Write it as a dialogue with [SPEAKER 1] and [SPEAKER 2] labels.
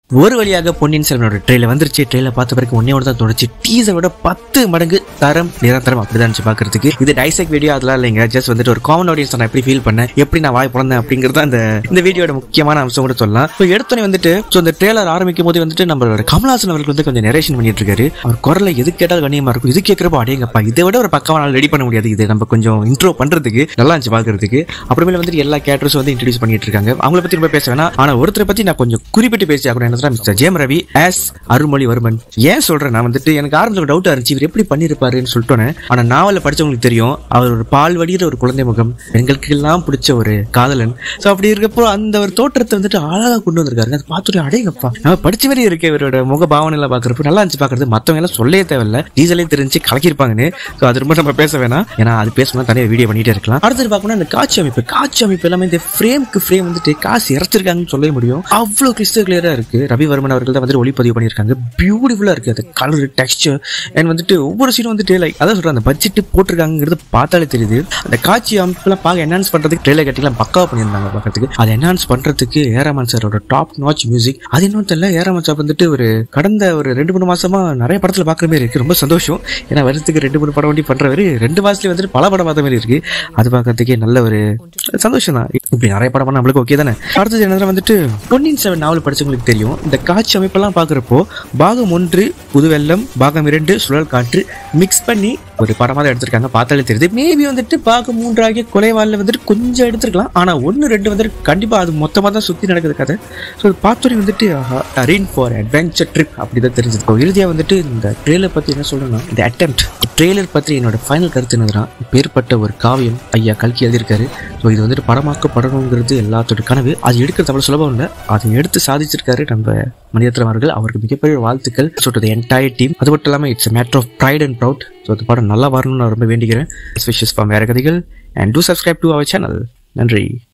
[SPEAKER 1] ஒரு வழியாக பொன்னியின் செல்வனோட ட்ரெயில வந்துருச்சு ட்ரெயில பார்த்த பிறகு ஒன்னே தான் தோணுச்சு டீசரோட பத்து மடங்கு தரம் நிரந்தரம் அப்படிதான் இருந்துச்சு பாக்குறதுக்கு இது டைசெக் வீடியோ அதெல்லாம் இல்லைங்க ஜஸ்ட் வந்துட்டு ஒரு காமன் ஆடியன்ஸ் நான் எப்படி ஃபீல் பண்ணேன் எப்படி நான் வாய் பிறந்தேன் அப்படிங்கிறது அந்த இந்த வீடியோட முக்கியமான அம்சம் கூட சொல்லலாம் ஸோ எடுத்தோடனே வந்துட்டு ஸோ இந்த ட்ரெயிலர் ஆரம்பிக்கும் போது வந்துட்டு நம்மளோட கமல்ஹாசன் அவர்கள் வந்து கொஞ்சம் நரேஷன் பண்ணிட்டு இருக்காரு அவர் குரல்ல எது கேட்டாலும் கண்ணியமா இருக்கும் இது கேட்கறப்போ அடேங்கப்பா இதை விட ஒரு பக்கமா ரெடி பண்ண முடியாது இது நம்ம கொஞ்சம் இன்ட்ரோ பண்றதுக்கு நல்லா இருந்துச்சு பாக்குறதுக்கு அப்புறமேல வந்துட்டு எல்லா கேரக்டர்ஸும் வந்து இன்ட்ரடியூஸ் பண்ணிட்டு இருக்காங்க அவங்கள பத்தி ரொம்ப பேச வேணாம் ஆனா ஒருத்தரை பத்தி நான் கொஞ்சம் குறிப்பிட்டு பேசி ஆகணும் என்ன மிஸ்டர் ஜெயம் ரவி ஆஸ் அருள்மொழிவர்மன் ஏன் சொல்றேன் நான் வந்துட்டு எனக்கு ஆரம்பத்தில் டவுட்டா இருந்துச்சு இவர் எப்படி பண்ணிருப்பாருன்னு சொல்லிட்டோன்னே ஆனா நாவல படிச்சவங்களுக்கு தெரியும் அவர் ஒரு பால் வடிகிற ஒரு குழந்தை முகம் எங்களுக்கு எல்லாம் பிடிச்ச ஒரு காதலன் சோ அப்படி இருக்கப்போ அந்த ஒரு தோற்றத்தை வந்துட்டு அழகா கொண்டு வந்திருக்காரு அது பார்த்துட்டு அடேங்கப்பா நம்ம படிச்ச மாதிரி இருக்கு இவரோட முக பாவனை எல்லாம் பாக்குறப்ப நல்லா இருந்துச்சு பாக்குறது மத்தவங்க எல்லாம் சொல்லவே தேவையில்ல டீசலே தெரிஞ்சு கலக்கிருப்பாங்கன்னு சோ அது ரொம்ப நம்ம பேச வேணாம் ஏன்னா அது பேசணும் தனியாக வீடியோ பண்ணிட்டே இருக்கலாம் அடுத்தது பார்க்கணும் இந்த காட்சி அமைப்பு காட்சி அமைப்பு எல்லாமே இந்த ஃப்ரேம்க்கு ஃப்ரேம் வந்துட்டு காசு இறச்சிருக்காங்கன்னு சொல்லவே முடியும் அவ்வளவு கிறிஸ்டல் கிளியரா இருக்கு ரவிவர்மன் அவர்கள் தான் வந்துட்டு ஒளிப்பதிவு பண்ணியிருக்காங்க பியூட்டிஃபுல்லா இருக்கு அது கலர் டெக்ஸ்டர் அண்ட் வந்துட்டு ஒவ்வொரு சீனும் வந்துட்டு லைக் அதான் சொல்றேன் அந்த பட்ஜெட் போட்டிருக்காங்கிறது பார்த்தாலே தெரியுது அந்த காட்சி அமைப்புலாம் பார்க்க என்ஹான்ஸ் பண்றதுக்கு ட்ரெயிலர் கட்டிலாம் பக்காவா பண்ணியிருந்தாங்க பார்க்கறதுக்கு அதை என்ஹான்ஸ் பண்றதுக்கு ஏராமன் சாரோட டாப் நாச் மியூசிக் அது இன்னும் தெரியல ஏராமன் சார் வந்துட்டு ஒரு கடந்த ஒரு ரெண்டு மூணு மாசமா நிறைய படத்துல பாக்குற மாதிரி இருக்கு ரொம்ப சந்தோஷம் ஏன்னா வருஷத்துக்கு ரெண்டு மூணு படம் வண்டி பண்றவரு ரெண்டு மாசத்துலயே வந்துட்டு பல படம் பார்த்த மாதிரி இருக்கு அது பார்க்கறதுக்கே நல்ல ஒரு சந்தோஷம் தான் இப்படி நிறைய படம் பண்ணா நம்மளுக்கு ஓகே தானே அடுத்தது என்னதுன்னா வந்துட்டு பொன்னியின் செவன் நாவல் படிச்சவங்களுக்கு தெரியும் இந்த காட்சி அமைப்பெல்லாம் பார்க்குறப்போ பாகம் ஒன்று புதுவெல்லம் பாகம் இரண்டு சுழல் காற்று மிக்ஸ் பண்ணி ஒரு படமாக தான் எடுத்திருக்காங்க பார்த்தாலே தெரியுது மேபி வந்துட்டு பாகம் மூன்றாகிய கொலைவாளில் வந்துட்டு கொஞ்சம் எடுத்திருக்கலாம் ஆனால் ஒன்று ரெண்டு வந்துட்டு கண்டிப்பாக அது மொத்தமாக தான் சுற்றி நடக்குது கதை ஸோ அது பார்த்தோன்னே வந்துட்டு அரேன் ஃபார் அட்வென்ச்சர் ட்ரிப் அப்படி தான் தெரிஞ்சது இறுதியாக வந்துட்டு இந்த ட்ரெயிலர் பற்றி என்ன சொல்லணும்னா இந்த அட்டெம்ட் ட்ரெய்லர் பற்றி என்னோட ஃபைனல் கருத்து என்னதுன்னா பேர்பட்ட ஒரு காவியம் ஐயா கல்கி எழுதியிருக்காரு ஸோ இது வந்துட்டு படமாக்கப்படணுங்கிறது எல்லாத்தோட கனவு அது எடுக்கிறது அவ்வளோ சுலபம் இல்லை அதை எடுத்து சாதிச்சிருக்காரு நம்ம மணிரத்னம் அவர்கள் அவருக்கு மிகப்பெரிய வாழ்த்துக்கள் சொல்றது என்டையர் டீம் அது மட்டும் இல்லாமல் it's matter of pride and proud so அந்த படம் நல்லா வரணும்னு நான் ரொம்ப வேண்டிக்கிறேன் விஷஸ் ஃபார்ம் வேற கதைகள் and do subscribe to our channel நன்றி